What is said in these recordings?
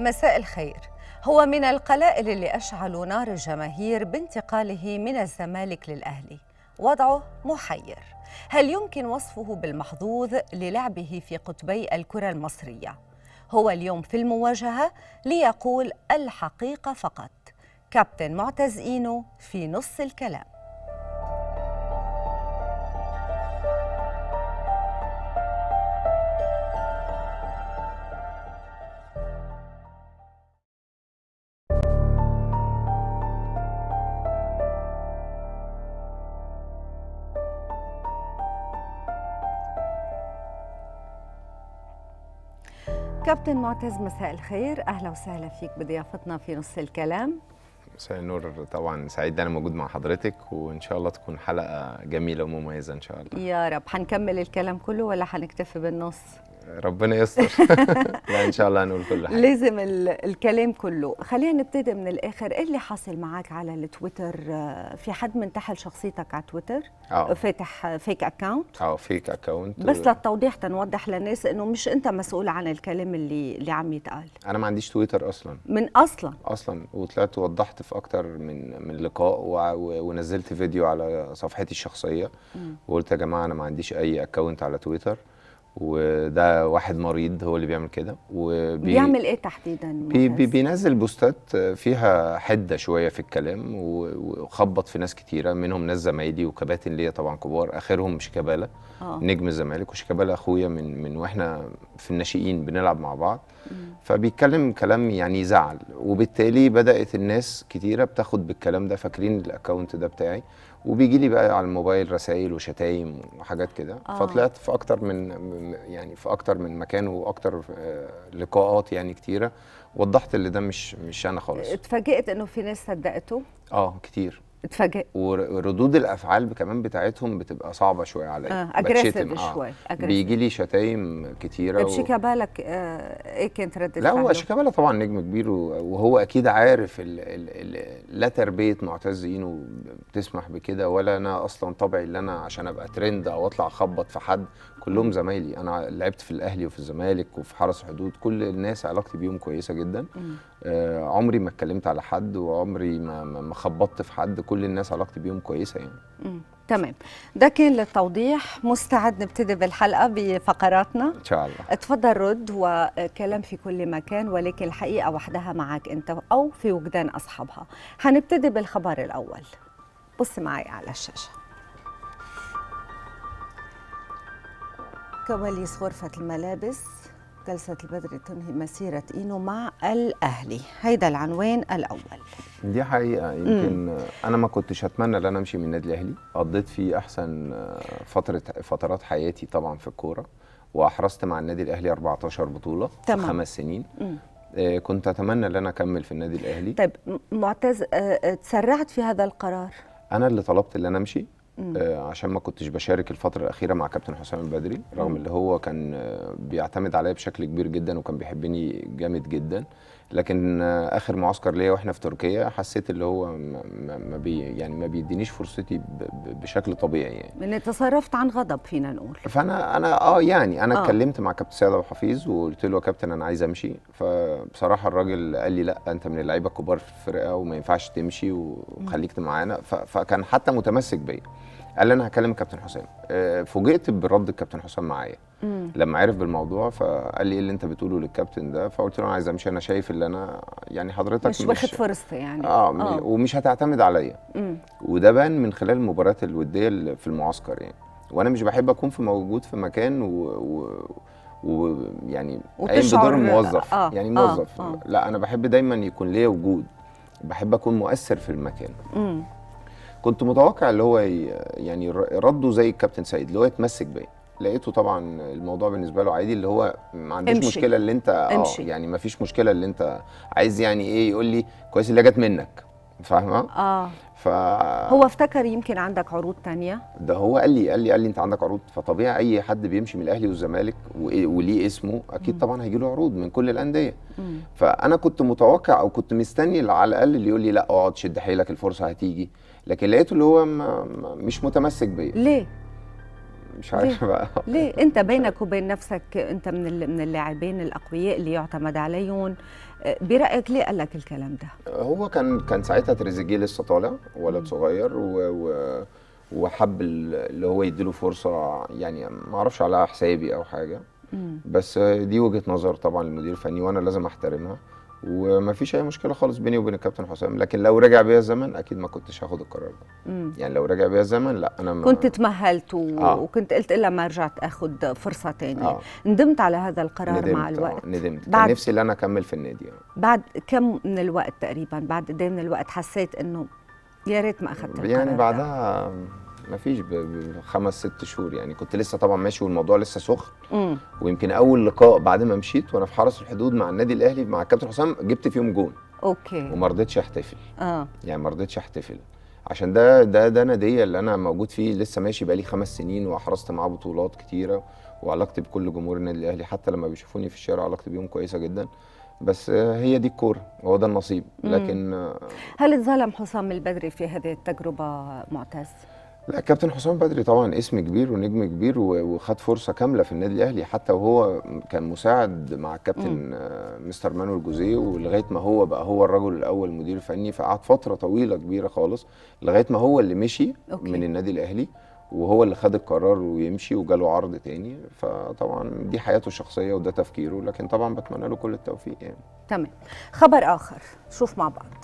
مساء الخير هو من القلائل اللي أشعلوا نار الجماهير بانتقاله من الزمالك للأهلي وضعه محير هل يمكن وصفه بالمحظوظ للعبه في قطبي الكرة المصرية؟ هو اليوم في المواجهة ليقول الحقيقة فقط كابتن معتز إينو في نص الكلام كابتن معتز مساء الخير اهلا وسهلا فيك بضيافتنا في نص الكلام مساء النور طبعا سعيد انا موجود مع حضرتك وان شاء الله تكون حلقه جميله ومميزه ان شاء الله يا رب هنكمل الكلام كله ولا هنكتفي بالنص ربنا يستر لا ان شاء الله هنقول كل حاجه لازم ال- الكلام كله خلينا نبتدي من الاخر ايه اللي حاصل معك على التويتر آه، في حد منتحل شخصيتك على تويتر اه فاتح فيك اكاونت اه فيك اكونت بس للتوضيح تنوضح للناس انه مش انت مسؤول عن الكلام اللي اللي عم يتقال انا ما عنديش تويتر اصلا من اصلا اصلا وطلعت وضحت في اكتر من من لقاء وع- و- ونزلت فيديو على صفحتي الشخصيه وقلت يا جماعه انا ما عنديش اي اكونت على تويتر وده واحد مريض هو اللي بيعمل كده وبي بيعمل ايه تحديدا بي بي معتز؟ بينزل بوستات فيها حده شويه في الكلام و- وخبط في ناس كتيره منهم ناس زمايلي وكباتن ليا طبعا كبار اخرهم شيكابالا آه. نجم الزمالك وشيكابالا اخويا من من واحنا في الناشئين بنلعب مع بعض فبيتكلم كلام يعني يزعل وبالتالي بدات الناس كتيره بتاخد بالكلام ده فاكرين الاكونت ده بتاعي وبيجي لي بقى على الموبايل رسائل وشتايم وحاجات كده آه. فطلعت في اكتر من من- يعني في اكتر من مكان واكتر آه، لقاءات يعني كتيره وضحت اللي ده مش مش انا خالص اتفاجئت انه في ناس صدقته اه كتير اتفاجئت وردود الافعال كمان بتاعتهم بتبقى صعبه شويه عليا اه اجريسيف بتشتم، شوي aggressive. بيجي لي شتايم كتيره طيب و... شيكابالك آه ايه كانت ردة لا هو فعله؟ شيكابالا طبعا نجم كبير و- وهو اكيد عارف ال ال ال لا تربيه معتز اينو بتسمح بكده ولا انا اصلا طبعي اللي انا عشان ابقى ترند او اطلع اخبط في حد كلهم زمايلي انا لعبت في الاهلي وفي الزمالك وفي حرس حدود كل الناس علاقتي بيهم كويسه جدا مم. آه عمري ما اتكلمت على حد وعمري ما ما ما خبطت في حد كل الناس علاقتي بيهم كويسه يعني مم. تمام ده كان للتوضيح مستعد نبتدي بالحلقة بفقراتنا ان شاء الله اتفضل رد وكلام في كل مكان ولكن الحقيقة وحدها معك انت او في وجدان اصحابها هنبتدي بالخبر الاول بص معي على الشاشة كواليس غرفة الملابس جلسة البدر تنهي مسيرة إينو مع الأهلي هيدا العنوان الأول دي حقيقة يمكن أنا ما كنتش أتمنى إن أنا أمشي من النادي الأهلي قضيت فيه أحسن فترة فترات حياتي طبعا في الكورة وأحرزت مع النادي الأهلي 14 بطولة في تمام. خمس سنين مم. آه، كنت أتمنى إن أنا أكمل في النادي الأهلي طيب م- معتز آه، آه، تسرعت في هذا القرار أنا اللي طلبت إن أنا أمشي مم. آه، عشان ما كنتش بشارك الفترة الأخيرة مع كابتن حسام البدري رغم مم. اللي هو كان آه، بيعتمد عليا بشكل كبير جدا وكان بيحبني جامد جدا لكن آه، آخر معسكر ليا واحنا في تركيا حسيت اللي هو ما, ما- ما بي يعني ما بيدينيش فرصتي ب- ب- بشكل طبيعي يعني من تصرفت عن غضب فينا نقول فانا انا اه يعني انا آه. اتكلمت مع كابتن سيد ابو حفيظ وقلت له يا كابتن انا عايز امشي فبصراحه الراجل قال لي لا انت من اللعيبه الكبار في الفرقه وما ينفعش تمشي وخليك معانا ف- فكان حتى متمسك بيا قال لي انا هكلم كابتن حسام آه، فوجئت برد الكابتن حسام معايا مم. لما عرف بالموضوع فقال لي ايه اللي انت بتقوله للكابتن ده فقلت له انا عايز امشي انا شايف اللي انا يعني حضرتك مش واخد فرصتي يعني اه, آه. ومش هتعتمد عليا مم. وده بان من خلال المباريات الوديه اللي في المعسكر يعني وانا مش بحب اكون في موجود في مكان و, و... و... يعني قايم وتشعر- بدور الموظف آه، يعني آه، موظف آه. لا انا بحب دايما يكون ليا وجود بحب اكون مؤثر في المكان مم. كنت متوقع اللي هو ي... يعني ر- رده زي الكابتن سيد اللي هو يتمسك بيا لقيته طبعا الموضوع بالنسبه له عادي اللي هو ما عندوش امشي. مشكله اللي انت اه امشي. يعني ما فيش مشكله اللي انت عايز يعني ايه يقول لي كويس اللي جت منك فاهمه اه ف هو افتكر يمكن عندك عروض تانية ده هو قال لي قال لي قال لي انت عندك عروض فطبيعي اي حد بيمشي من الاهلي والزمالك و- وليه اسمه اكيد طبعا هيجي له عروض من كل الانديه مم. فانا كنت متوقع او كنت مستني على الاقل اللي يقول لي لا اقعد شد حيلك الفرصه هتيجي لكن لقيته اللي هو ما ما- مش متمسك بيا ليه مش عارف بقى ليه انت بينك وبين نفسك انت من ال- من اللاعبين الاقوياء اللي يعتمد عليهم آه، برايك ليه قال لك الكلام ده هو كان كان ساعتها تريزيجيه لسه طالع مم. ولد صغير و, و وحب ال- اللي هو يديله فرصه يعني ما اعرفش على حسابي او حاجه مم. بس دي وجهه نظر طبعا للمدير الفني وانا لازم احترمها وما فيش اي مشكله خالص بيني وبين الكابتن حسام لكن لو رجع بيا الزمن اكيد ما كنتش هاخد القرار ده مم. يعني لو رجع بيا الزمن لا انا ما كنت تمهلت و... آه. وكنت قلت الا ما رجعت اخذ فرصه تانية اه ندمت على هذا القرار ندمت مع آه، الوقت ندمت بعد- كان نفسي ان انا اكمل في النادي آه. بعد كم من الوقت تقريبا بعد قد إيه من الوقت حسيت انه يا ريت ما اخذت القرار يعني ده؟ بعدها ما فيش بخمس ست شهور يعني كنت لسه طبعا ماشي والموضوع لسه سخن مم. ويمكن اول لقاء بعد ما مشيت وانا في حرس الحدود مع النادي الاهلي مع الكابتن حسام جبت فيهم جون اوكي وما رضيتش احتفل اه يعني ما رضيتش احتفل عشان ده ده ده نادي اللي انا موجود فيه لسه ماشي بقالي خمس سنين واحرزت معاه بطولات كتيره وعلاقتي بكل جمهور النادي الاهلي حتى لما بيشوفوني في الشارع علاقتي بيهم كويسه جدا بس آه، هي دي الكوره هو ده النصيب مم. لكن آه، هل اتظلم حسام البدري في هذه التجربه معتز؟ لا كابتن حسام بدري طبعا اسم كبير ونجم كبير و- وخد فرصه كامله في النادي الاهلي حتى وهو كان مساعد مع الكابتن آه، مستر مانويل جوزيه ولغايه ما هو بقى هو الرجل الاول مدير فني فقعد فتره طويله كبيره خالص لغايه ما هو اللي مشي أوكي. من النادي الاهلي وهو اللي خد القرار ويمشي وجاله عرض تاني فطبعا دي حياته الشخصيه وده تفكيره لكن طبعا بتمنى له كل التوفيق يعني تمام خبر اخر شوف مع بعض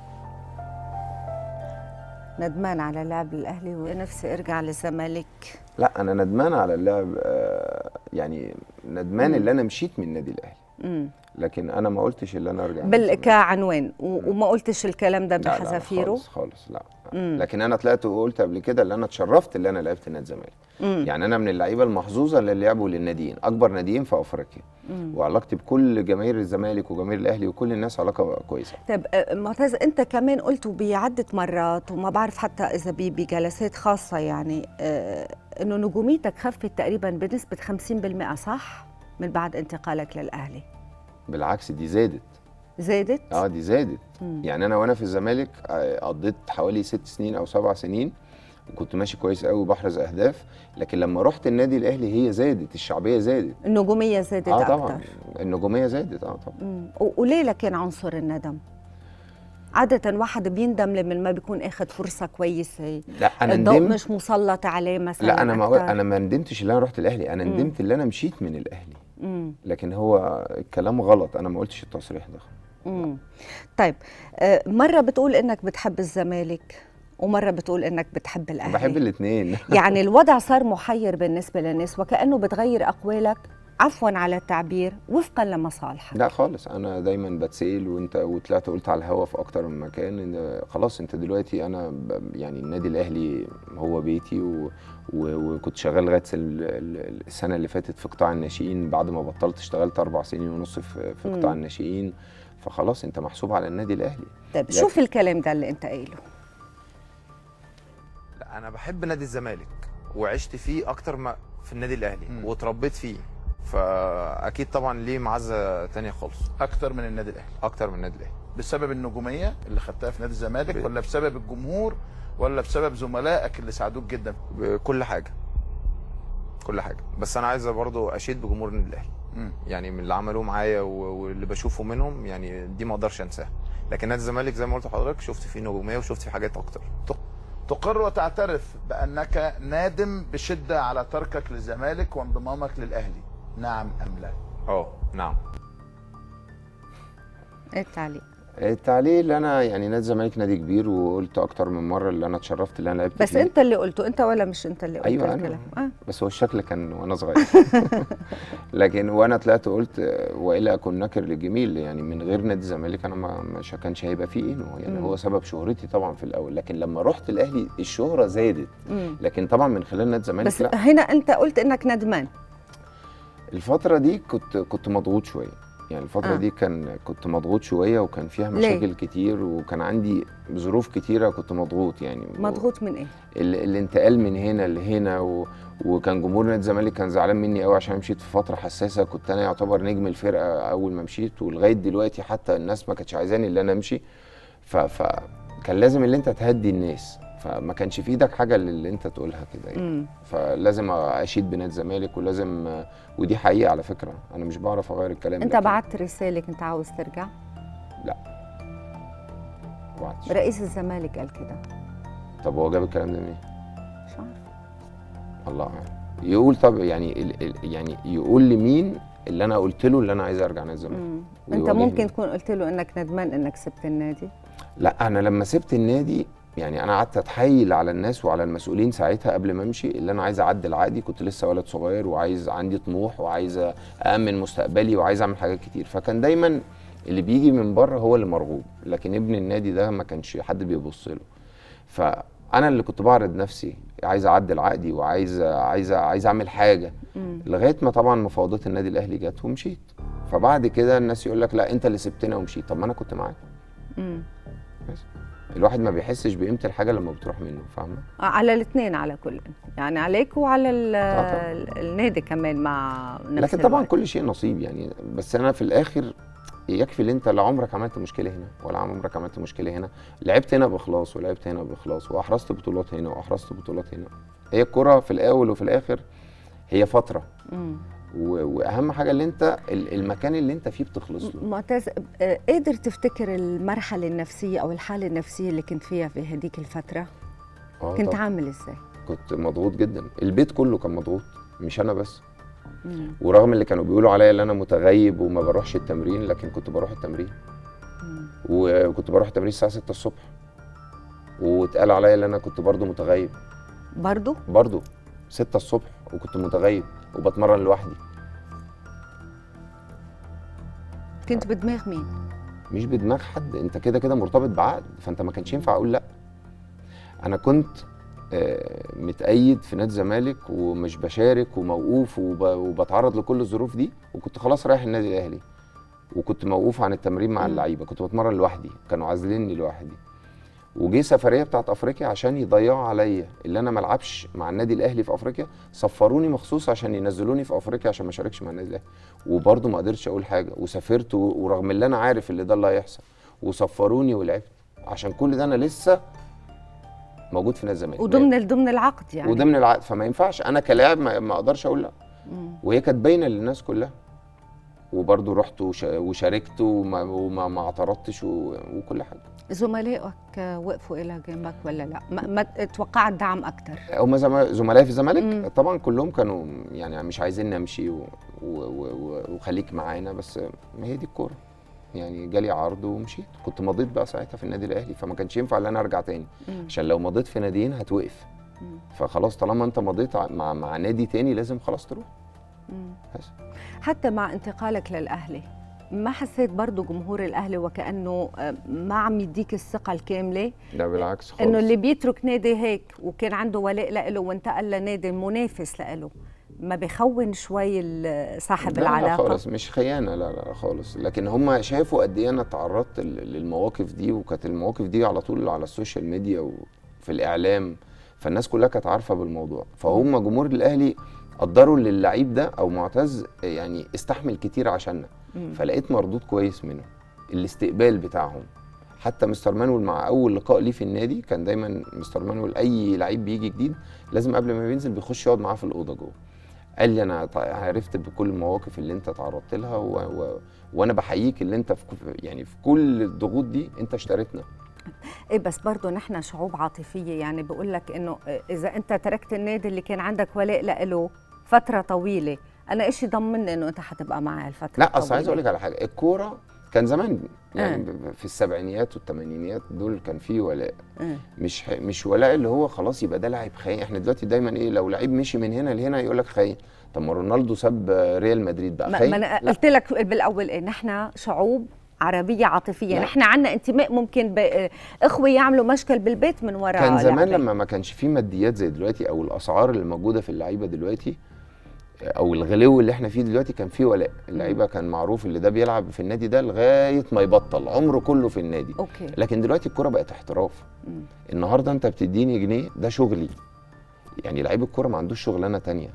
ندمان على لعب الاهلي ونفسي ارجع للزمالك لا انا ندمان على اللعب آه، يعني ندمان مم. اللي انا مشيت من النادي الاهلي مم. لكن انا ما قلتش اللي انا ارجع بال للزمالك. كعنوان و- وما قلتش الكلام ده لا، لا، لا، بحذافيره خالص خالص لا مم. لكن انا طلعت وقلت قبل كده اللي انا اتشرفت اللي انا لعبت نادي الزمالك مم. يعني انا من اللعيبه المحظوظه اللي لعبوا للناديين اكبر ناديين في افريقيا مم. وعلاقتي بكل جماهير الزمالك وجماهير الاهلي وكل الناس علاقه كويسه طيب آه، معتز انت كمان قلت بعده مرات وما بعرف حتى اذا ب- بجلسات خاصه يعني آه، انه نجوميتك خفت تقريبا بنسبه 50% صح؟ من بعد انتقالك للاهلي بالعكس دي زادت زادت؟ اه دي زادت مم. يعني انا وانا في الزمالك آه، قضيت حوالي ست سنين او سبع سنين وكنت ماشي كويس قوي وبحرز اهداف لكن لما رحت النادي الاهلي هي زادت الشعبيه زادت النجوميه زادت اه اكثر طبعا النجوميه زادت اه طبعا مم. و- وليه لكن عنصر الندم؟ عادة واحد بيندم لما ما بيكون اخذ فرصة كويسة لا انا الضوء ندمت مش مسلط عليه مثلا لا انا ما أكتر. انا ما ندمتش اللي انا رحت الاهلي انا مم. ندمت اللي انا مشيت من الاهلي مم. لكن هو الكلام غلط انا ما قلتش التصريح ده مم. طيب آه، مرة بتقول انك بتحب الزمالك ومرة بتقول انك بتحب الاهلي بحب الاثنين يعني الوضع صار محير بالنسبة للناس وكأنه بتغير اقوالك عفوا على التعبير وفقا لمصالحك لا خالص انا دايما بتسال وانت وطلعت قلت على الهوا في اكتر من مكان ان خلاص انت دلوقتي انا ب- يعني النادي الاهلي هو بيتي و و وكنت شغال لغايه ال- ال- السنه اللي فاتت في قطاع الناشئين بعد ما بطلت اشتغلت اربع سنين ونص في, في مم. قطاع الناشئين فخلاص انت محسوب على النادي الاهلي طيب لكن- شوف الكلام ده اللي انت قايله لا انا بحب نادي الزمالك وعشت فيه اكتر ما في النادي الاهلي مم. واتربيت فيه فاكيد طبعا ليه معزه تانية خالص اكتر من النادي الاهلي اكتر من النادي الاهلي بسبب النجوميه اللي خدتها في نادي الزمالك ب- ولا بسبب الجمهور ولا بسبب زملائك اللي ساعدوك جدا كل حاجه كل حاجه بس انا عايز برضو اشيد بجمهور النادي الاهلي مم. يعني من اللي عملوه معايا و- واللي بشوفه منهم يعني دي ما اقدرش انساها لكن نادي الزمالك زي ما قلت لحضرتك شفت فيه نجوميه وشفت فيه حاجات اكتر تقر وتعترف بانك نادم بشده على تركك للزمالك وانضمامك للاهلي نعم ام لا اه نعم ايه التعليق التعليق اللي انا يعني نادي الزمالك نادي كبير وقلت اكتر من مره اللي انا اتشرفت اللي انا لعبت بس فيه. انت اللي قلته انت ولا مش انت اللي قلت أيوة أنا. الكلام آه. بس هو الشكل كان وانا صغير لكن وانا طلعت قلت آه، والا اكون نكر للجميل يعني من غير نادي الزمالك انا ما مش كانش هيبقى فيه ايه يعني مم. هو سبب شهرتي طبعا في الاول لكن لما رحت الاهلي الشهره زادت مم. لكن طبعا من خلال نادي الزمالك بس لا هنا انت قلت انك ندمان الفتره دي كنت كنت مضغوط شويه يعني الفتره آه. آه. دي كان كنت مضغوط شويه وكان فيها ليه؟ مشاكل كتير وكان عندي ظروف كتيره كنت مضغوط يعني مضغوط من ايه؟ ال- الانتقال من هنا لهنا و... وكان جمهور نادي الزمالك كان زعلان مني قوي عشان مشيت في فتره حساسه كنت انا يعتبر نجم الفرقه اول ما مشيت ولغايه دلوقتي حتى الناس ما كانتش عايزاني اللي انا امشي ف... فكان لازم اللي انت تهدي الناس فما كانش في ايدك حاجه اللي انت تقولها كده يعني. مم. فلازم اشيد بنادي الزمالك ولازم ودي حقيقه على فكره انا مش بعرف اغير الكلام انت لكن بعت رساله كنت عاوز ترجع ما بعتش. رئيس الزمالك قال كده طب هو جاب الكلام ده منين؟ مش عارف الله اعلم يقول طب يعني ال- ال- يعني يقول لمين اللي انا قلت له اللي انا عايز ارجع نادي الزمالك مم. انت ويواجهني. ممكن تكون قلت له انك ندمان انك سبت النادي لا انا لما سبت النادي يعني انا قعدت اتحايل على الناس وعلى المسؤولين ساعتها قبل ما امشي اللي انا عايز اعدل عقدي كنت لسه ولد صغير وعايز عندي طموح وعايز امن مستقبلي وعايز اعمل حاجات كتير فكان دايما اللي بيجي من بره هو اللي مرغوب لكن ابن النادي ده ما كانش حد بيبص له فانا اللي كنت بعرض نفسي عايز اعدل عقدي وعايز عايز عايز اعمل حاجه مم. لغايه ما طبعا مفاوضات النادي الاهلي جت ومشيت فبعد كده الناس يقول لك لا انت اللي سبتنا ومشيت طب ما انا كنت معاك مم. الواحد ما بيحسش بقيمه الحاجه لما بتروح منه فاهمه آه، على الاثنين على كل يعني عليك وعلى ال- طبعاً. ال- النادي كمان مع نفس لكن طبعا الوقت. كل شيء نصيب يعني بس انا في الاخر يكفي ان انت لا عمرك عملت مشكله هنا ولا عمرك عملت مشكله هنا لعبت هنا باخلاص ولعبت هنا باخلاص واحرزت بطولات هنا واحرزت بطولات هنا هي الكره في الاول وفي الاخر هي فتره مم. و- واهم حاجه اللي انت ال- المكان اللي انت فيه بتخلص له معتز آه، قادر تفتكر المرحله النفسيه او الحاله النفسيه اللي كنت فيها في هذيك الفتره آه كنت طبعاً. عامل ازاي كنت مضغوط جدا البيت كله كان مضغوط مش انا بس مم. ورغم اللي كانوا بيقولوا عليا ان انا متغيب وما بروحش التمرين لكن كنت بروح التمرين مم. وكنت بروح التمرين الساعه 6 الصبح واتقال عليا ان انا كنت برضو متغيب برضو برضو 6 الصبح وكنت متغيب وبتمرن لوحدي كنت بدماغ مين مش بدماغ حد انت كده كده مرتبط بعقد فانت ما كانش ينفع اقول لا انا كنت آه، متأيد في نادي الزمالك ومش بشارك وموقوف وب- وبتعرض لكل الظروف دي وكنت خلاص رايح النادي الاهلي وكنت موقوف عن التمرين مع مم. اللعيبه كنت بتمرن لوحدي كانوا عازليني لوحدي وجه سفريه بتاعت افريقيا عشان يضيعوا عليا اللي انا ما العبش مع النادي الاهلي في افريقيا سفروني مخصوص عشان ينزلوني في افريقيا عشان ما اشاركش مع النادي الاهلي وبرضه ما قدرتش اقول حاجه وسافرت و- ورغم اللي انا عارف اللي ده اللي هيحصل وسفروني ولعبت عشان كل ده انا لسه موجود في نادي الزمالك وضمن ضمن العقد يعني وضمن العقد فما ينفعش انا كلاعب ما, ما اقدرش اقول لا مم. وهي كانت باينه للناس كلها وبرضه رحت وش- وشاركت وما, وما ما اعترضتش و- وكل حاجه زملائك آه، وقفوا الى جنبك ولا لا ما, ما توقعت دعم اكثر هم زم- زملائي في الزمالك مم. طبعا كلهم كانوا يعني مش عايزين نمشي و... و... و... وخليك معانا بس ما هي دي الكوره يعني جالي عرض ومشيت كنت مضيت بقى ساعتها في النادي الاهلي فما كانش ينفع ان انا ارجع تاني مم. عشان لو مضيت في ناديين هتوقف مم. فخلاص طالما انت مضيت ع- مع مع نادي تاني لازم خلاص تروح مم. بس حتى مع انتقالك للاهلي ما حسيت برضو جمهور الاهلي وكانه آه، ما عم يديك الثقه الكامله ده بالعكس خالص انه اللي بيترك نادي هيك وكان عنده ولاء له وانتقل لنادي منافس له ما بيخون شوي ال- صاحب لا لا العلاقه خالص مش خيانه لا لا خالص لكن هم شافوا قد ايه انا تعرضت لل- للمواقف دي وكانت المواقف دي على طول على السوشيال ميديا وفي الاعلام فالناس كلها كانت عارفه بالموضوع فهم جمهور الاهلي قدروا ان اللعيب ده او معتز يعني استحمل كتير عشاننا مم. فلقيت مردود كويس منهم الاستقبال بتاعهم حتى مستر مانويل مع اول لقاء ليه في النادي كان دايما مستر مانويل اي لعيب بيجي جديد لازم قبل ما بينزل بيخش يقعد معاه في الاوضه جوه قال لي انا ط- عرفت بكل المواقف اللي انت تعرضت لها و... و... وانا بحييك اللي انت في ك- يعني في كل الضغوط دي انت اشتريتنا ايه بس برضه نحن شعوب عاطفيه يعني بقول لك انه اذا انت تركت النادي اللي كان عندك ولاء له فتره طويله انا ايش يضمني انه انت حتبقى معي الفتره لا اصل عايز اقول لك على حاجه الكوره كان زمان يعني آه. ب- في السبعينيات والثمانينيات دول كان في ولاء آه. مش ح- مش ولاء اللي هو خلاص يبقى ده لاعب خاين احنا دلوقتي دايما ايه لو لعيب مشي من هنا لهنا يقول لك خاين طب ما رونالدو ساب ريال مدريد بقى ما, خاين ما انا لا. قلت لك بالاول ايه نحن شعوب عربيه عاطفيه لا. نحن عندنا انتماء ممكن ب... اخوه يعملوا مشكل بالبيت من وراء كان زمان لعبة. لما ما كانش فيه ماديات زي دلوقتي او الاسعار اللي موجوده في اللعيبه دلوقتي او الغلو اللي احنا فيه دلوقتي كان فيه ولاء اللعيبه كان معروف اللي ده بيلعب في النادي ده لغايه ما يبطل عمره كله في النادي اوكي لكن دلوقتي الكوره بقت احتراف مم. النهارده انت بتديني جنيه ده شغلي يعني لعيب الكوره ما عندوش شغلانه تانية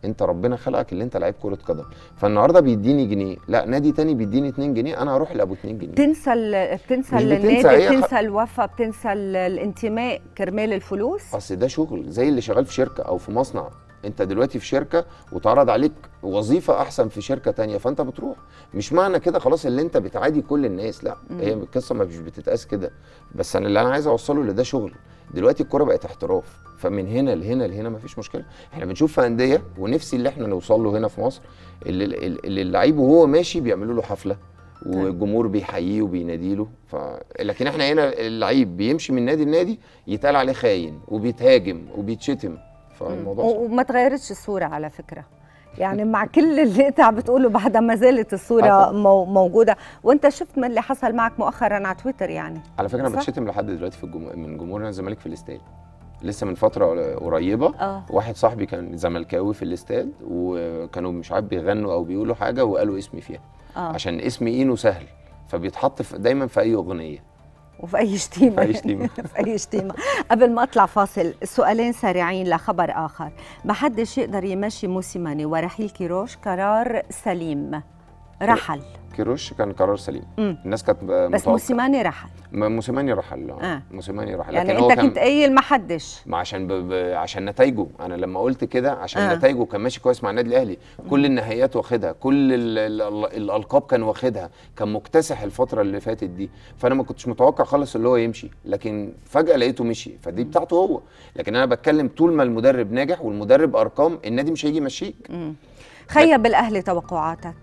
انت ربنا خلقك اللي انت لعيب كره قدم فالنهارده بيديني جنيه لا نادي تاني بيديني 2 جنيه انا هروح لابو 2 جنيه بتنسى ال- بتنسى مش بتنسى، النادي هي خ- بتنسى الوفا بتنسى ال- الانتماء كرمال الفلوس اصل ده شغل زي اللي شغال في شركه او في مصنع انت دلوقتي في شركه وتعرض عليك وظيفه احسن في شركه تانية فانت بتروح مش معنى كده خلاص اللي انت بتعادي كل الناس لا مم. هي القصه مش بتتقاس كده بس انا اللي انا عايز اوصله اللي ده شغل دلوقتي الكوره بقت احتراف فمن هنا لهنا لهنا مفيش مشكله احنا بنشوف في انديه ونفسي اللي احنا نوصل له هنا في مصر اللي, اللي اللعيب وهو ماشي بيعملوا له حفله والجمهور بيحييه وبينادي له ف... لكن احنا هنا اللعيب بيمشي من نادي لنادي يتقال عليه خاين وبيتهاجم وبيتشتم فالموضوع صعب. وما تغيرتش الصوره على فكره يعني مع كل اللي انت عم بتقوله بعدها ما زالت آه الصوره طبعاً. مو موجوده وانت شفت من اللي حصل معك مؤخرا على تويتر يعني على فكره انا صح؟ بتشتم لحد دلوقتي في الجمهور من جمهور نادي الزمالك في الاستاد لسه من فتره قريبه اه واحد صاحبي كان زملكاوي في الاستاد وكانوا مش عارف بيغنوا او بيقولوا حاجه وقالوا اسمي فيها اه عشان اسم اينو سهل فبيتحط في دايما في اي اغنيه وفي اي شتيمه في أي شتيمة. في اي شتيمه قبل ما اطلع فاصل سؤالين سريعين لخبر اخر ما حدش يقدر يمشي موسيماني ورحيل كيروش قرار سليم رحل كيروش كان قرار سليم مم. الناس كانت بس متوقعة- موسيماني رحل م- موسيماني رحل آه. اه موسيماني رحل يعني لكن هو انت كان كنت قايل ما حدش ما عشان ب... ب... عشان نتائجه انا لما قلت كده عشان آه. آه. نتائجه كان ماشي كويس مع النادي الاهلي كل النهائيات واخدها كل ال... ال... ال... الالقاب كان واخدها كان مكتسح الفتره اللي فاتت دي فانا ما كنتش متوقع خالص اللي هو يمشي لكن فجاه لقيته مشي فدي بتاعته هو لكن انا بتكلم طول ما المدرب ناجح والمدرب ارقام النادي مش هيجي يمشيك مم. خيب الاهلي توقعاتك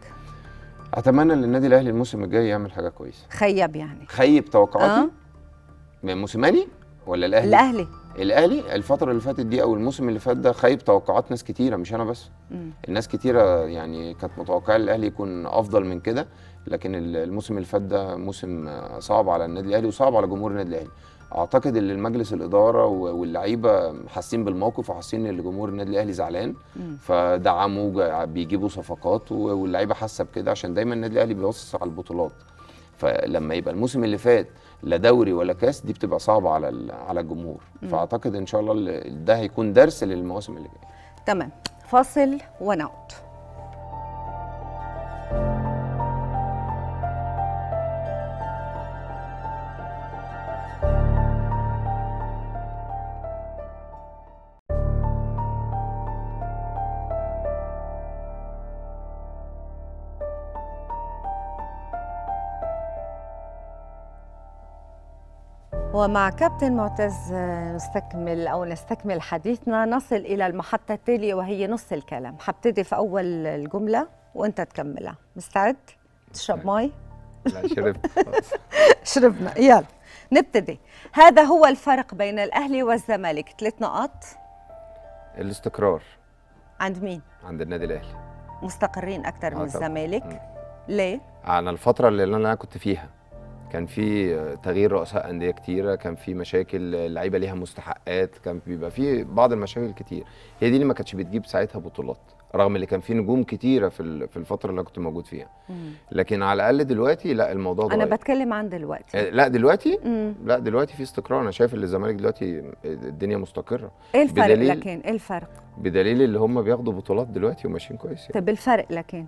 اتمنى ان النادي الاهلي الموسم الجاي يعمل حاجه كويسه خيب يعني خيب توقعاتي اه آه؟ من موسيماني ولا الاهلي الاهلي الاهلي الفتره اللي فاتت دي او الموسم اللي فات ده خيب توقعات ناس كتيره مش انا بس مم. الناس كتيرة يعني كانت متوقعة الاهلي يكون افضل من كده لكن ال- الموسم اللي فات ده موسم آه، صعب على النادي الاهلي وصعب على جمهور النادي الاهلي اعتقد ان المجلس الاداره و- واللعيبه حاسين بالموقف وحاسين ان جمهور النادي الاهلي زعلان مم. فدعموا جا- بيجيبوا صفقات و- واللعيبه حاسه بكده عشان دايما النادي الاهلي بيبص على البطولات فلما يبقى الموسم اللي فات لا دوري ولا كاس دي بتبقى صعبه على ال- على الجمهور فاعتقد ان شاء الله ال- ده هيكون درس للمواسم اللي جايه تمام فاصل ونعود ومع كابتن معتز آه، نستكمل او نستكمل حديثنا نصل الى المحطه التاليه وهي نص الكلام حبتدي في اول الجمله وانت تكملها مستعد تشرب مي لا شربت شربنا يلا نبتدي هذا هو الفرق بين الاهلي والزمالك ثلاث نقاط الاستقرار عند مين عند النادي الاهلي مستقرين اكثر آه من طبعاً. الزمالك مم. ليه على الفترة اللي أنا كنت فيها كان في تغيير رؤساء أندية كتيرة كان في مشاكل اللعيبة ليها مستحقات كان بيبقى في بعض المشاكل كتير هي دي اللي ما كانتش بتجيب ساعتها بطولات رغم اللي كان في نجوم كتيرة في ال- في الفترة اللي أنا كنت موجود فيها لكن على الأقل دلوقتي لا الموضوع انا اتغير. بتكلم عن دلوقتي آه، لا دلوقتي مم. لا دلوقتي في استقرار انا شايف ان الزمالك دلوقتي الدنيا مستقره ايه الفرق بدليل- لكن ايه الفرق بدليل اللي هم بياخدوا بطولات دلوقتي وماشيين كويس يعني. طيب الفرق لكن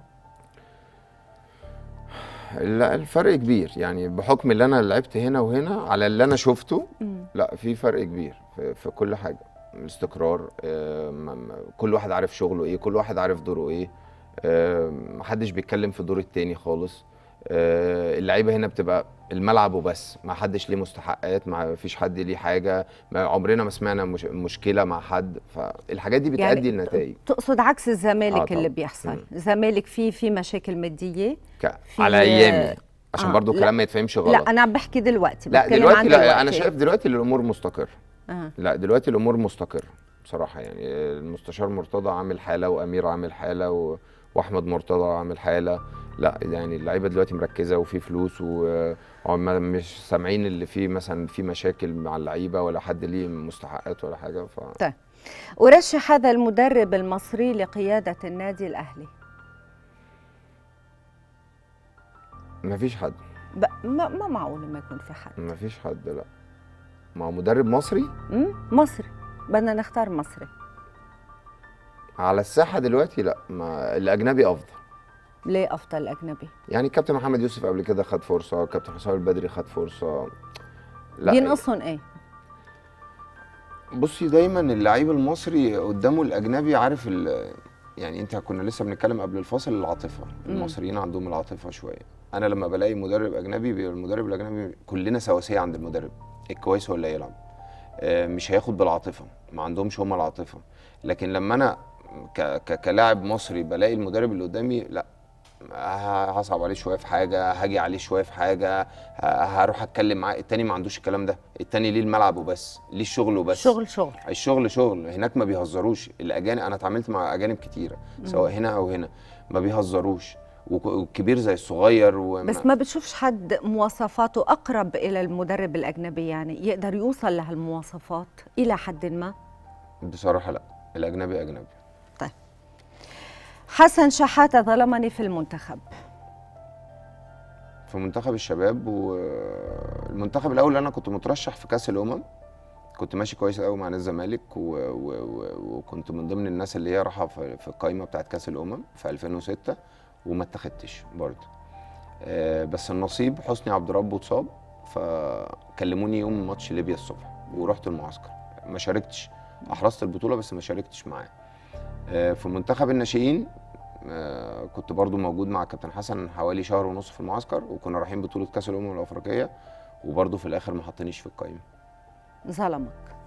لا الفرق كبير يعني بحكم اللي انا لعبت هنا وهنا على اللي انا شفته مم. لا في فرق كبير في, في كل حاجه الاستقرار آه، م- م- كل واحد عارف شغله ايه كل واحد عارف دوره ايه آه، محدش بيتكلم في دور التاني خالص آه، اللعيبه هنا بتبقى الملعب وبس ما حدش ليه مستحقات ما فيش حد ليه حاجه ما عمرنا ما سمعنا مش مشكله مع حد فالحاجات دي يعني بتؤدي لنتائج تقصد عكس الزمالك آه اللي طبعاً. بيحصل مم. الزمالك فيه في مشاكل ماديه ك- في- على ايامي عشان آه، برضو لا. الكلام ما يتفهمش غلط لا انا عم بحكي دلوقتي لا بتكلم دلوقتي عن لا انا شايف دلوقتي الامور مستقره آه. لا دلوقتي الامور مستقره بصراحه يعني المستشار مرتضى عامل حاله وامير عامل حاله و... واحمد مرتضى عامل حاله لا يعني اللعيبه دلوقتي مركزه وفي فلوس و- وهم مش سامعين اللي فيه مثلا في مشاكل مع اللعيبه ولا حد ليه مستحقات ولا حاجه ف ورشح هذا المدرب المصري لقياده النادي الاهلي ما فيش حد ب... ما, ما معقول ما يكون في حد ما فيش حد لا ما هو مدرب مصري مم؟ مصري بدنا نختار مصري على الساحه دلوقتي لا ما الاجنبي افضل ليه افضل اجنبي يعني كابتن محمد يوسف قبل كده خد فرصه كابتن حسام البدري خد فرصه بينقصهم ايه بصي دايما اللعيب المصري قدامه الاجنبي عارف ال- يعني انت كنا لسه بنتكلم قبل الفاصل العاطفه مم. المصريين عندهم العاطفه شويه انا لما بلاقي مدرب اجنبي بيبقى المدرب الاجنبي كلنا سواسيه عند المدرب الكويس هو اللي هيلعب آه، مش هياخد بالعاطفه ما عندهمش هم العاطفه لكن لما انا ك ك كلاعب مصري بلاقي المدرب اللي قدامي لا ه- هصعب عليه شويه في حاجه هاجي عليه شويه في حاجه ه- هروح اتكلم معاه التاني ما عندوش الكلام ده التاني ليه الملعب وبس ليه الشغل وبس شغل شغل الشغل شغل هناك ما بيهزروش الاجانب انا اتعاملت مع اجانب كتيره سواء هنا او هنا ما بيهزروش وك- والكبير زي الصغير وما بس ما بتشوفش حد مواصفاته اقرب الى المدرب الاجنبي يعني يقدر يوصل لهالمواصفات الى حد ما بصراحه لا الاجنبي اجنبي حسن شحاته ظلمني في المنتخب في منتخب الشباب والمنتخب الاول انا كنت مترشح في كاس الامم كنت ماشي كويس قوي مع نادي الزمالك و... و... و... وكنت من ضمن الناس اللي هي راحه في... في القائمه بتاعت كاس الامم في 2006 وما اتخدتش برضه آه بس النصيب حسني عبد ربه اتصاب فكلموني يوم ماتش ليبيا الصبح ورحت المعسكر ما شاركتش احرزت البطوله بس ما شاركتش معاه آه في منتخب الناشئين آه، كنت برضو موجود مع كابتن حسن حوالي شهر ونص في المعسكر وكنا رايحين بطوله كاس الامم الافريقيه وبرضو في الاخر ما حطنيش في القائمه ظلمك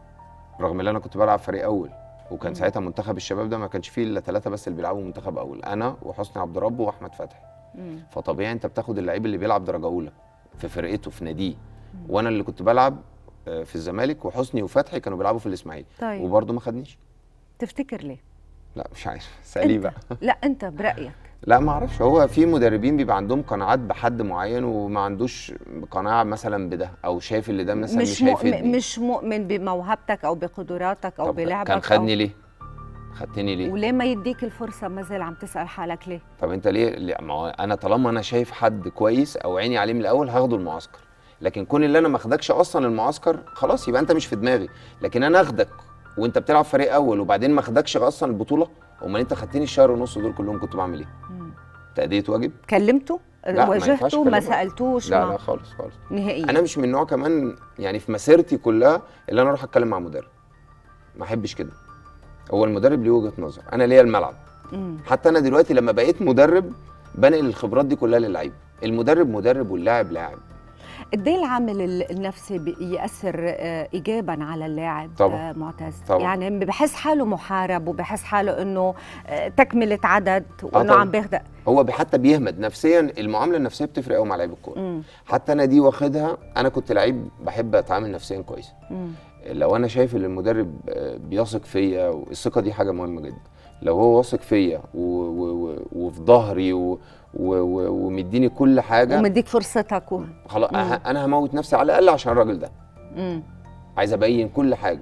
رغم ان انا كنت بلعب فريق اول وكان مم. ساعتها منتخب الشباب ده ما كانش فيه الا ثلاثه بس اللي بيلعبوا منتخب اول انا وحسني عبد ربه واحمد فتحي مم. فطبيعي انت بتاخد اللعيب اللي بيلعب درجه اولى في فرقته في ناديه وانا اللي كنت بلعب آه، في الزمالك وحسني وفتحي كانوا بيلعبوا في الاسماعيلي طيب وبرضه ما خدنيش تفتكر ليه لا مش عارف ساليه بقى لا انت برايك لا ما اعرفش هو في مدربين بيبقى عندهم قناعات بحد معين وما عندوش قناعه مثلا بده او شايف اللي ده مثلا مش, مش مش مؤمن هيفيدني مش مؤمن بموهبتك او بقدراتك او طب بلعبك كان أو- خدني ليه خدتني ليه وليه ما يديك الفرصه ما زال عم تسال حالك ليه طب انت ليه, ليه؟ ما هو انا طالما انا شايف حد كويس او عيني عليه من الاول هاخده المعسكر لكن كون اللي انا ما اخدكش اصلا المعسكر خلاص يبقى انت مش في دماغي لكن انا اخدك وانت بتلعب فريق اول وبعدين ما اخدكش اصلا البطوله امال انت خدتني الشهر ونص دول كلهم كنت بعمل ايه مم. تاديه واجب كلمته لا، ما ينفعش واجهته ما أكلمه. سالتوش لا ما لا خالص خالص نهائيا انا مش من نوع كمان يعني في مسيرتي كلها اللي انا اروح اتكلم مع مدرب ما احبش كده هو المدرب ليه وجهه نظر انا ليا الملعب مم. حتى انا دلوقتي لما بقيت مدرب بنقل الخبرات دي كلها للعيب المدرب مدرب واللاعب لاعب قد ايه العامل ال- النفسي بيأثر آه، ايجابا على اللاعب طبعاً. آه، معتز طبعاً. يعني بحس حاله محارب وبحس حاله انه آه، تكمله عدد وانه طبعاً. عم بياخد هو بي- حتى بيهمد نفسيا المعامله النفسيه بتفرق قوي مع لعيب الكوره مم. حتى انا دي واخدها انا كنت لعيب بحب اتعامل نفسيا كويس مم. لو انا شايف ان المدرب آه، بيثق فيا والثقه دي حاجه مهمه جدا لو هو واثق فيا و- و- و- وفي ظهري و- و- و- ومديني كل حاجه ومديك فرصتك و... خلاص مم. أه- انا هموت نفسي على الاقل عشان الراجل ده مم. عايز ابين كل حاجه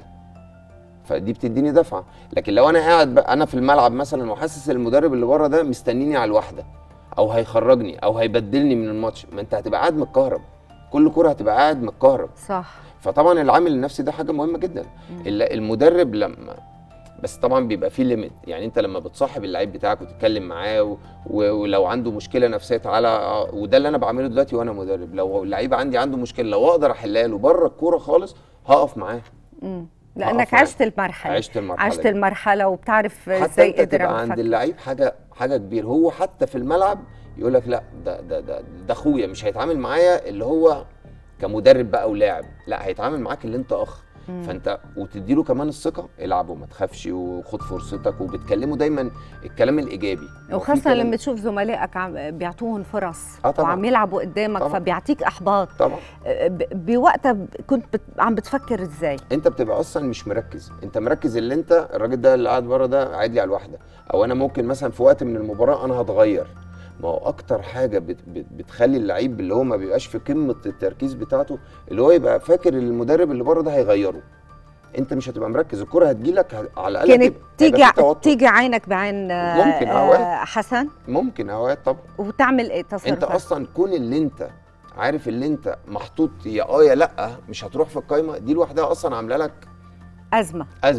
فدي بتديني دفعه لكن لو انا قاعد بقى انا في الملعب مثلا وحاسس المدرب اللي بره ده مستنيني على الواحده او هيخرجني او هيبدلني من الماتش ما انت هتبقى قاعد متكهرب كل كره هتبقى قاعد متكهرب صح فطبعا العامل النفسي ده حاجه مهمه جدا مم. الا المدرب لما بس طبعا بيبقى فيه ليميت يعني انت لما بتصاحب اللعيب بتاعك وتتكلم معاه و... و... ولو عنده مشكله نفسيه تعالى آه، وده اللي انا بعمله دلوقتي وانا مدرب لو اللعيب عندي عنده مشكله لو اقدر احلها له بره الكوره خالص هقف معاه مم. لانك هقف معاه. عشت المرحله عشت المرحله عشت دي. المرحله وبتعرف حتى ازاي انت قدر تبقى عند أفكر. اللعيب حاجه حاجه كبيره هو حتى في الملعب يقول لك لا ده ده ده ده اخويا مش هيتعامل معايا اللي هو كمدرب بقى ولاعب لا هيتعامل معاك اللي انت اخ مم. فانت وتديله كمان الثقه العب وما تخافش وخد فرصتك وبتكلمه دايما الكلام الايجابي هو في وخاصة كلام- لما تشوف زملائك عم بيعطوهم فرص آه طبعاً. وعم يلعبوا قدامك طبعاً. فبيعطيك احباط طبعا ب- بوقتها ب- كنت بت... عم بتفكر ازاي انت بتبقى اصلا مش مركز انت مركز اللي انت الراجل ده اللي قاعد بره ده قاعد لي على الواحده او انا ممكن مثلا في وقت من المباراه انا هتغير ما هو اكتر حاجه بت بت بتخلي اللعيب اللي هو ما بيبقاش في قمه التركيز بتاعته اللي هو يبقى فاكر ان المدرب اللي بره ده هيغيره انت مش هتبقى مركز الكره هتجيلك ه- على الاقل كانت هتبقى- تيجي هيبقى في توتر. تيجي عينك بعين آه، ممكن، آه، أوقات. حسن ممكن اوقات طبعا وتعمل ايه انت تصرفات اصلا كون اللي انت عارف اللي انت محطوط يا اه يا لا مش هتروح في القايمه دي لوحدها اصلا عامله لك ازمه ازمه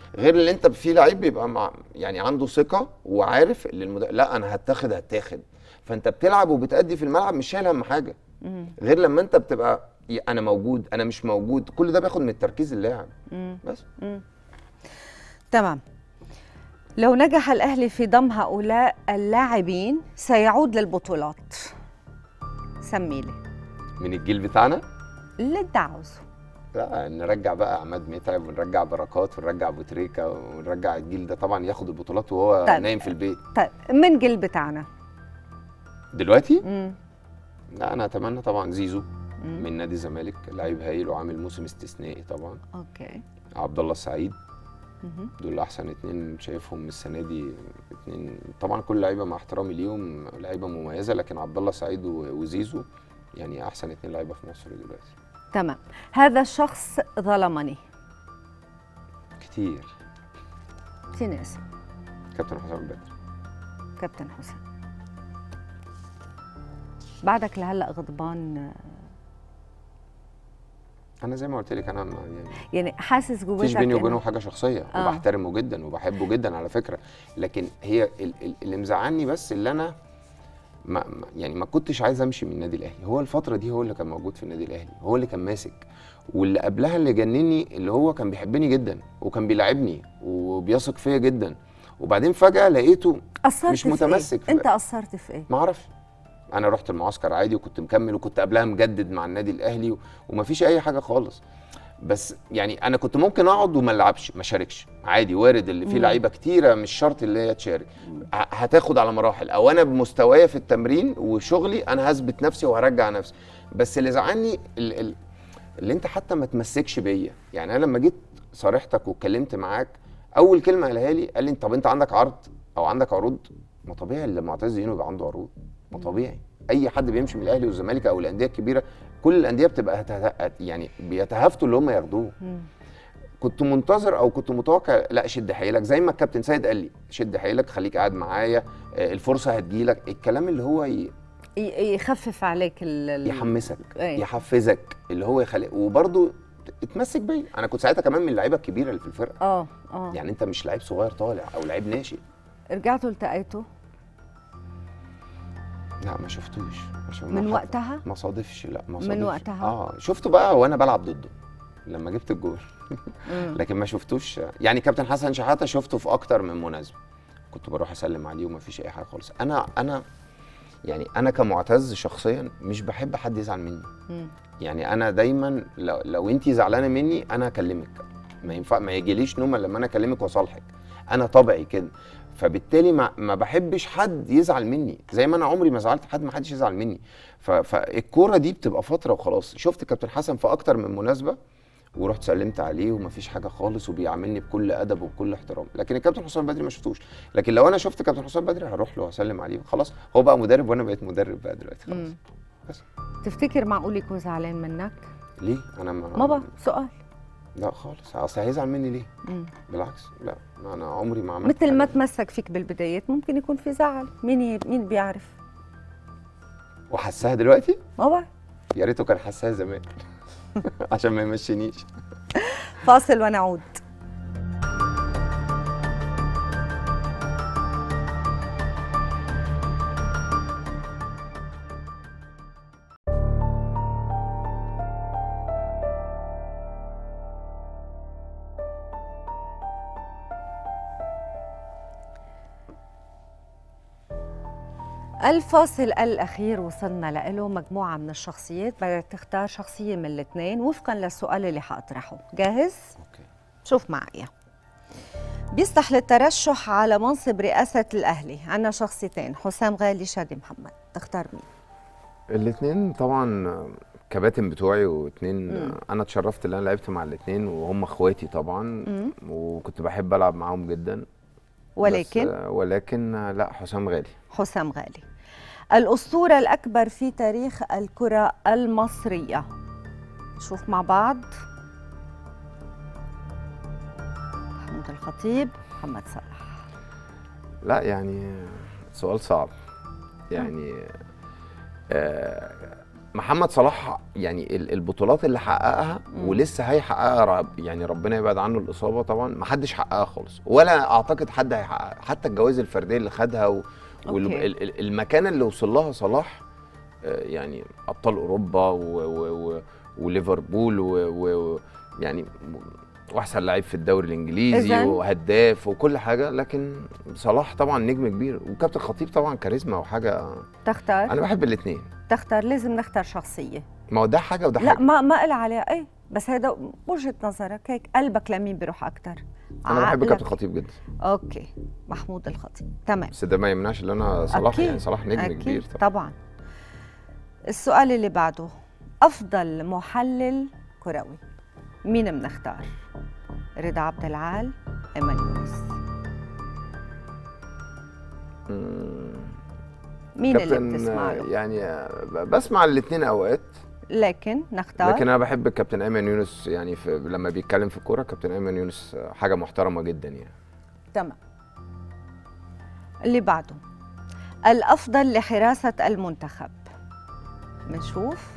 غير اللي انت في لعيب بيبقى مع يعني عنده ثقه وعارف اللي المد... لا انا هتاخد هتاخد فانت بتلعب وبتأدي في الملعب مش شايل هم حاجه مم. غير لما انت بتبقى ي- انا موجود انا مش موجود كل ده بياخد من تركيز اللاعب مم. بس تمام لو نجح الأهلي في ضم هؤلاء اللاعبين سيعود للبطولات سمي لي من الجيل بتاعنا اللي انت عاوزه لا نرجع بقى عماد متعب ونرجع بركات ونرجع ابو تريكه ونرجع الجيل ده طبعا ياخد البطولات وهو طيب. نايم في البيت طيب من جيل بتاعنا دلوقتي مم. لا انا اتمنى طبعا زيزو مم. من نادي الزمالك لعيب هايل وعامل موسم استثنائي طبعا اوكي عبد الله السعيد مهم. دول احسن اتنين شايفهم السنه دي اتنين طبعا كل لعيبه مع احترامي ليهم لعيبه مميزه لكن عبد الله السعيد و- وزيزو يعني احسن اتنين لعيبه في مصر دلوقتي تمام هذا الشخص ظلمني كتير في ناس كابتن حسام بدر كابتن حسام بعدك لهلا غضبان انا زي ما قلت لك انا ما- يعني يعني حاسس جواك مفيش بيني إنه- وبينه حاجه شخصيه آه. وبحترمه جدا وبحبه جدا على فكره لكن هي ال- ال- اللي مزعلني بس اللي انا ما ما- يعني ما كنتش عايز امشي من النادي الاهلي هو الفتره دي هو اللي كان موجود في النادي الاهلي هو اللي كان ماسك واللي قبلها اللي جنني اللي هو كان بيحبني جدا وكان بيلاعبني وبيثق فيا جدا وبعدين فجاه لقيته قصرت مش في متمسك في- إيه؟ انت قصرت في ايه ما اعرفش انا رحت المعسكر عادي وكنت مكمل وكنت قبلها مجدد مع النادي الاهلي و- ومفيش اي حاجه خالص بس يعني انا كنت ممكن اقعد وما العبش ما شاركش عادي وارد اللي فيه مم. لعيبه كتيره مش شرط اللي هي تشارك ه- هتاخد على مراحل او انا بمستوايا في التمرين وشغلي انا هثبت نفسي وهرجع نفسي بس اللي زعلني ال- ال- اللي انت حتى ما تمسكش بيا يعني انا لما جيت صارحتك واتكلمت معاك اول كلمه قالها لي قال لي طب انت عندك عرض او عندك عروض ما طبيعي اللي معتز زينو يبقى عنده عروض ما طبيعي اي حد بيمشي من الاهلي والزمالك او الانديه الكبيره كل الانديه بتبقى هته- يعني بيتهافتوا اللي هم ياخدوه مم. كنت منتظر او كنت متوقع لا شد حيلك زي ما الكابتن سيد قال لي شد حيلك خليك قاعد معايا آه، الفرصه هتجيلك الكلام اللي هو ي- ي- يخفف عليك ال ال- يحمسك إيه. يحفزك اللي هو يخلي وبرده اتمسك بيا انا كنت ساعتها كمان من اللعيبه الكبيره اللي في الفرقه اه اه يعني انت مش لعيب صغير طالع او لعيب ناشئ رجعتوا التقيتوا لا ما شفتوش ما شف- من ما وقتها ما صادفش لا ما من صادفش. وقتها؟ اه شفته بقى وانا بلعب ضده لما جبت الجول مم. لكن ما شفتوش يعني كابتن حسن شحاته شفته في اكتر من مناسبه كنت بروح اسلم عليه وما فيش اي حاجه خالص انا انا يعني انا كمعتز شخصيا مش بحب حد يزعل مني مم. يعني انا دايما لو, لو انت زعلانه مني انا هكلمك ما ينفع ما يجيليش نوم إلا لما انا اكلمك واصالحك انا طبعي كده فبالتالي ما, ما بحبش حد يزعل مني زي ما انا عمري ما زعلت حد ما حدش يزعل مني ف- فالكوره دي بتبقى فتره وخلاص شفت كابتن حسن في اكتر من مناسبه ورحت سلمت عليه ومفيش حاجه خالص وبيعاملني بكل ادب وبكل احترام لكن الكابتن حسام بدري ما شفتوش لكن لو انا شفت كابتن حسام بدري هروح له واسلم عليه خلاص هو بقى مدرب وانا بقيت مدرب بقى دلوقتي خلاص مم. بس تفتكر معقول يكون زعلان منك؟ ليه انا ما ما بقى سؤال لا خالص اصل هيزعل مني ليه مم. بالعكس لا ما انا عمري ما عملت مثل ما حاجة. تمسك فيك بالبدايات ممكن يكون في زعل مين ي... مين بيعرف وحسها دلوقتي ما بعرف يا ريته كان حسها زمان عشان ما يمشينيش فاصل ونعود الفاصل الأخير وصلنا له مجموعة من الشخصيات بدك تختار شخصية من الاثنين وفقا للسؤال اللي حأطرحه جاهز؟ اوكي شوف معايا بيصلح للترشح على منصب رئاسة الأهلي عنا شخصيتين حسام غالي شادي محمد تختار مين؟ الاثنين طبعا كباتن بتوعي واثنين مم. انا اتشرفت ان انا لعبت مع الاثنين وهم اخواتي طبعا مم. وكنت بحب العب معاهم جدا ولكن بس ولكن لا حسام غالي حسام غالي الأسطورة الأكبر في تاريخ الكرة المصرية نشوف مع بعض محمود الخطيب محمد صلاح لا يعني سؤال صعب يعني آه محمد صلاح يعني ال- البطولات اللي حققها مم. ولسه هيحققها رب يعني ربنا يبعد عنه الاصابه طبعا ما حدش حققها خالص ولا اعتقد حد هيحققها حتى الجوائز الفرديه اللي خدها و... أوكي. والمكانه اللي وصل لها صلاح آه، يعني ابطال اوروبا و... و... و... وليفربول و... و... يعني واحسن لعيب في الدوري الانجليزي إذن؟ وهداف وكل حاجه لكن صلاح طبعا نجم كبير وكابتن خطيب طبعا كاريزما وحاجه تختار انا بحب الاثنين تختار لازم نختار شخصيه ما هو ده حاجه وده لا حاجه ما ما قل عليها اي بس هذا وجهه نظرك هيك قلبك لمين بيروح اكثر انا بحب كابتن خطيب جدا اوكي محمود الخطيب تمام بس ده ما يمنعش ان انا صلاح أكيد. يعني صلاح نجم أكيد كبير طبعا طبعا السؤال اللي بعده افضل محلل كروي مين بنختار رضا عبد العال ايمن يونس مم. مين اللي كابتن بتسمع له يعني آه، بسمع الاثنين اوقات لكن نختار لكن انا بحب الكابتن ايمن يونس يعني في لما بيتكلم في الكوره كابتن ايمن يونس آه، حاجه محترمه جدا يعني تمام اللي بعده الافضل لحراسه المنتخب بنشوف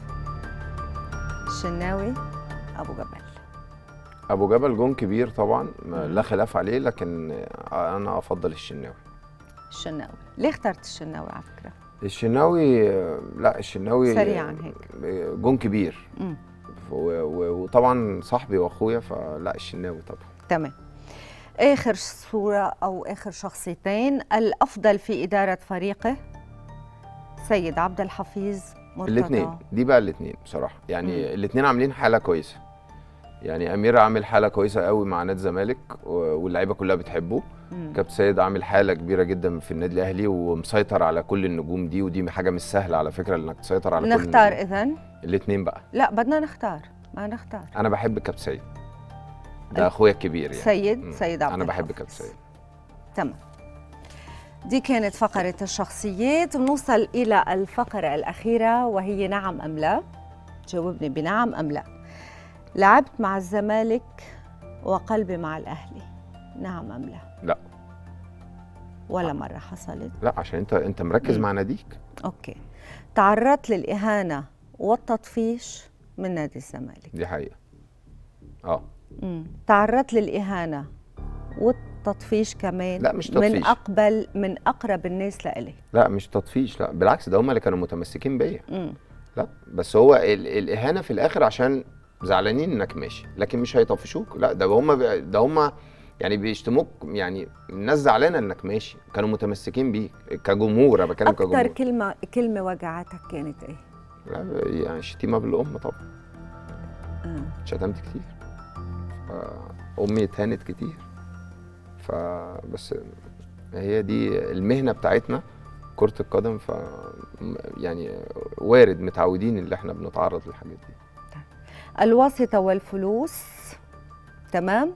الشناوي ابو جبل ابو جبل جون كبير طبعا ما- مم. لا خلاف عليه لكن آه، انا افضل الشناوي الشناوي ليه اخترت الشناوي على فكره الشناوي آه، لا الشناوي سريعاً هيك. آه، جون كبير مم. و- و- وطبعا صاحبي واخويا فلا الشناوي طبعا تمام اخر صوره او اخر شخصيتين الافضل في اداره فريقه سيد عبد الحفيظ مرتضى الاثنين دي بقى الاثنين بصراحه يعني مم. الاثنين عاملين حاله كويسه يعني امير عامل حاله كويسه قوي مع نادي الزمالك و- واللعيبه كلها بتحبه مم. كابتن سيد عامل حاله كبيره جدا في النادي الاهلي ومسيطر على كل النجوم دي ودي حاجه مش سهله على فكره انك تسيطر على نختار كل اذا الاثنين بقى لا بدنا نختار ما نختار انا بحب كابتن سيد ال- ده اخويا الكبير يعني سيد مم. سيد عبد انا بحب الحفيظ. كابتن سيد تمام دي كانت فقرة الشخصيات بنوصل إلى الفقرة الأخيرة وهي نعم أم لا جاوبني بنعم أم لا لعبت مع الزمالك وقلبي مع الأهلي نعم أم لا لا. ولا مرة حصلت لا عشان انت انت مركز مم. مع ناديك أوكي تعرضت للإهانة والتطفيش من نادي الزمالك دي حقيقه اه مم. تعرضت للإهانة والتطفيش كمان لا، مش من تطفيش. أقبل من أقرب الناس لإلي لا مش تطفيش لا بالعكس ده هم اللي كانوا متمسكين بيا مم. لا بس هو ال- الاهانه في الاخر عشان زعلانين انك ماشي لكن مش هيطفشوك لا ده هم ده هم يعني بيشتموك يعني الناس زعلانه انك ماشي كانوا متمسكين بيك كجمهور انا بتكلم أكتر كجمهور كلمة كلمة وجعتك كانت إيه؟ لا يعني شتيمه بالام طبعا آه. شتمت كتير ف- امي اتهانت كتير فبس هي دي المهنه بتاعتنا كره القدم ف يعني وارد متعودين اللي احنا بنتعرض للحاجات دي الواسطة والفلوس تمام؟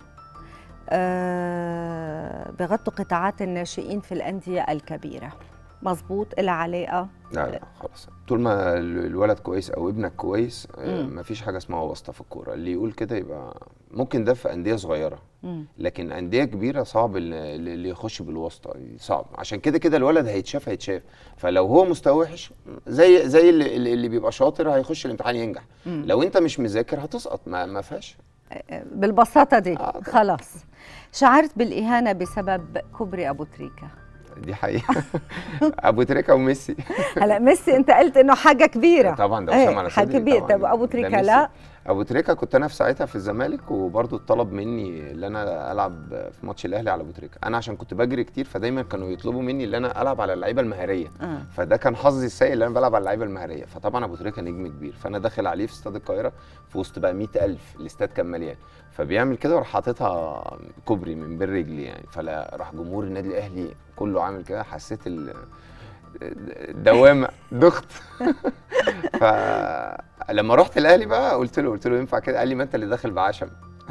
آه بغطوا قطاعات الناشئين في الأندية الكبيرة مظبوط إلها علاقة لا لا خلاص طول ما ال- الولد كويس او ابنك كويس آه، مم. مفيش حاجه اسمها واسطه في الكوره اللي يقول كده يبقى ممكن ده في انديه صغيره مم. لكن انديه كبيره صعب ال- اللي يخش بالواسطه صعب عشان كده كده الولد هيتشاف هيتشاف فلو هو مستوى وحش زي زي اللي, اللي اللي بيبقى شاطر هيخش الامتحان ينجح مم. لو انت مش مذاكر هتسقط ما, ما فيهاش بالبساطة دي آه، طبعاً. خلاص شعرت بالإهانة بسبب كوبري أبو تريكة دي حقيقه ابو تريكه وميسي هلا ميسي أنت قلت إنه حاجة كبيرة طبعا ده إيه، وسام على حاجة صدري كبيرة طبعاً. طب أبو ده تريكة ميسي. لا ابو تريكه كنت انا في ساعتها في الزمالك وبرضه اتطلب مني ان انا العب في ماتش الاهلي على ابو تريكه انا عشان كنت بجري كتير فدايما كانوا يطلبوا مني ان انا العب على اللعيبه المهاريه آه. فده كان حظي السيء اللي انا بلعب على اللعيبه المهاريه فطبعا ابو تريكه نجم كبير فانا داخل عليه في استاد القاهره في وسط بقى 100000 الاستاد كان مليان فبيعمل كده وراح حاططها كوبري من بين رجلي يعني فلا راح جمهور النادي الاهلي كله عامل كده حسيت ال دوامه ضغط فلما رحت الاهلي بقى قلت له قلت له ينفع كده قال لي ما انت اللي داخل بعشم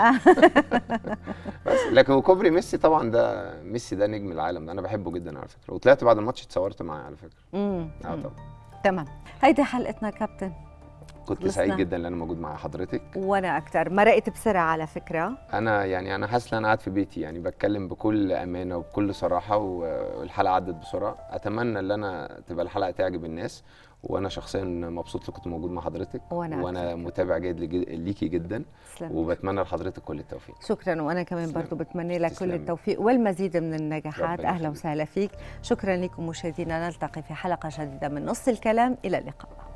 بس لكن كوبري ميسي طبعا ده ميسي ده نجم العالم ده انا بحبه جدا على فكره وطلعت بعد الماتش اتصورت معاه على فكره مم. اه مم. طبعا تمام هيدي حلقتنا كابتن كنت خلصنا. سعيد جدا ان انا موجود مع حضرتك وانا اكثر مرقت بسرعه على فكره انا يعني انا حاسس ان انا قاعد في بيتي يعني بتكلم بكل امانه وبكل صراحه والحلقه عدت بسرعه اتمنى ان انا تبقى الحلقه تعجب الناس وانا شخصيا مبسوط ان كنت موجود مع حضرتك وأنا وانا أكتر. متابع جيد لج- ليكي جدا تسلم وبتمنى لحضرتك كل التوفيق شكرا وانا كمان تسلم. برضو بتمنى لك كل تسلم. التوفيق والمزيد من النجاحات ربنا اهلا يخليك. وسهلا فيك شكرا لكم مشاهدينا نلتقي في حلقه جديده من نص الكلام الى اللقاء